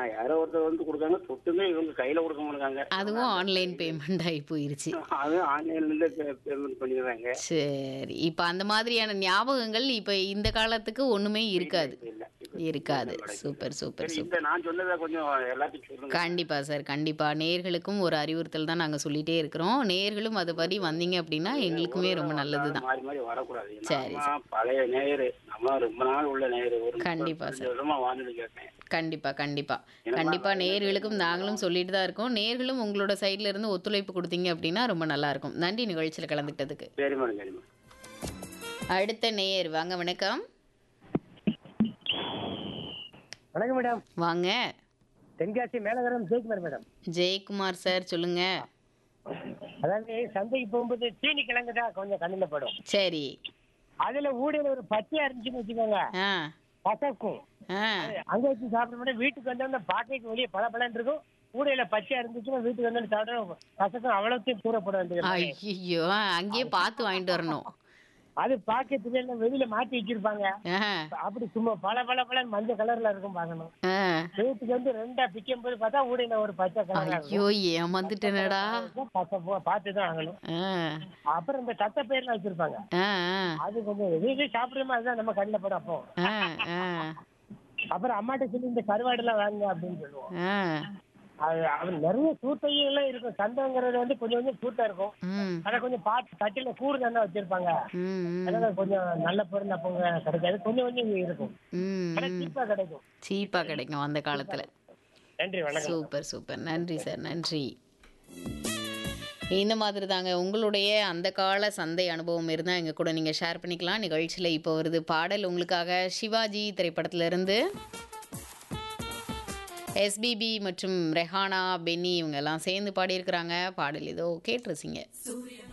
யாரோ ஒருத்தர் வந்து கொடுக்காங்க தொட்டுமே இவங்க கையில கொடுக்க மாட்டாங்க அதுவும் ஆன்லைன் பேமெண்ட் ஆகி போயிருச்சு அதுவும் ஆன்லைன்ல இருந்து பேமெண்ட் பண்ணிடுறாங்க சரி இப்போ அந்த மாதிரியான ஞாபகங்கள் இப்போ இந்த காலத்துக்கு ஒண்ணுமே இருக்காது இல்ல இப்ப இருக்காது சூப்பர் சூப்பர் சரி, சூப்பர் இந்த நான் சொன்னதை கொஞ்சம் எல்லாத்தையும் சொல்லுங்க கண்டிப்பா சார் கண்டிப்பா நேர்களுக்கும் ஒரு அறிவுறுத்தல் தான் நாங்க சொல்லிட்டே இருக்கிறோம் நேர்களும் அதுபடி வந்தீங்க அப்படின்னா எங்களுக்குமே ரொம்ப நல்லது தான் மாறி மாறி வரக்கூடாது சரி, நம்ம பழைய நேயரு நம்ம ரொம்ப நாள் உள்ள நேயரு ஒரு கண்டிப்பா முப்பது வருஷமா வானொலி கேட்டேன் கண்டிப்பா கண்டிப்பா கண்டிப்பா நேர்களுக்கும் நாங்களும் சொல்லிட்டு தான் இருக்கோம் நேர்களும் உங்களோட சைடுல இருந்து ஒத்துழைப்பு கொடுத்தீங்க அப்படின்னா ரொம்ப நல்லா இருக்கும் நன்றி நிகழ்ச்சியில் கலந்துக்கிட்டதுக்கு சரி மேடம் சரி மேடம் அடுத்த நேயர் வாங்க வணக்கம் வணக்கம் மேடம் வாங்க தென்காசி மேலகரம் ஜெயக்குமார் மேடம் ஜெயக்குமார் சார் சொல்லுங்க அதாவது சந்தைக்கு போகும்போது சீனி கிழங்கு தான் கொஞ்சம் கண்ணில் படும் சரி அதுல ஊடையில ஒரு பச்சையா இருந்துச்சுன்னு வச்சுக்கோங்க ஆ கசக்கும் ஆ அங்க வச்சு சாப்பிட முடியும் வீட்டுக்கு வந்தோம்னா பாக்கைக்கு வெளியே பல பலன் இருக்கும் ஊடையில பச்சையா இருந்துச்சுன்னா வீட்டுக்கு வந்து சாப்பிட கசக்கும் அவ்வளோத்தையும் தூரப்பட வேண்டியது ஐயோ அங்கேயே பார்த்து வாங்கிட்டு வரணும் அது பாக்கெட்டுல எல்லாம் வெளியில மாட்டி வச்சிருப்பாங்க ஆ அப்படி சும்மா பல பல பலன் மஞ்சள் கலர்ல இருக்கும் பார்க்கணும் ஆ வீட்டுக்கு வந்து ரெண்டா பிக்கும் போது பார்த்தா ஊடையில ஒரு பச்சை கலரா ஐயோ ஏமாந்துட்டேனடா இருக்கும் கசப்போ பார்த்து தான் வாங்கணும் ஆ அப்புறம் இந்த தட்டை பயிரெல்லாம் வச்சிருப்பாங்க ஆ ஆ அது கொஞ்சம் எது சாப்பிடுறோமோ அதுதான் நம்ம கண்ணில் படும் அப்போ ஆ ஆ அப்புறம் அம்மாட்ட சொல்லி இந்த கருவாடு எல்லாம் வாங்க அப்படின்னு சொல்லுவோம் ஆ அது அவன் நிறைய சூட்டையும் எல்லாம் இருக்கும் சந்தைங்கிறது வந்து கொஞ்சம் கொஞ்சம் சூட்டா இருக்கும் ம் அதை கொஞ்சம் பார்த்து தட்டில கூறு தானே வச்சிருப்பாங்க ம் ம், அதனால கொஞ்சம் நல்ல பொருள் அப்போ கிடைக்காது கொஞ்சம் கொஞ்சம் இருக்கும் ம் ஆனா சீப்பா கிடைக்கும் சீப்பாக கிடைக்கும் அந்த காலத்தில் நன்றி வணக்கம் சூப்பர் சூப்பர் நன்றி சார் நன்றி இந்த மாதிரி தாங்க உங்களுடைய அந்த கால சந்தை அனுபவம் இருந்தால் எங்கள் கூட நீங்கள் ஷேர் பண்ணிக்கலாம் நிகழ்ச்சியில் இப்போ வருது பாடல் உங்களுக்காக சிவாஜி திரைப்படத்திலிருந்து எஸ்பிபி மற்றும் ரெஹானா பென்னி இவங்க எல்லாம் சேர்ந்து பாடியிருக்கிறாங்க பாடல் ஏதோ கேட்டுருச்சிங்க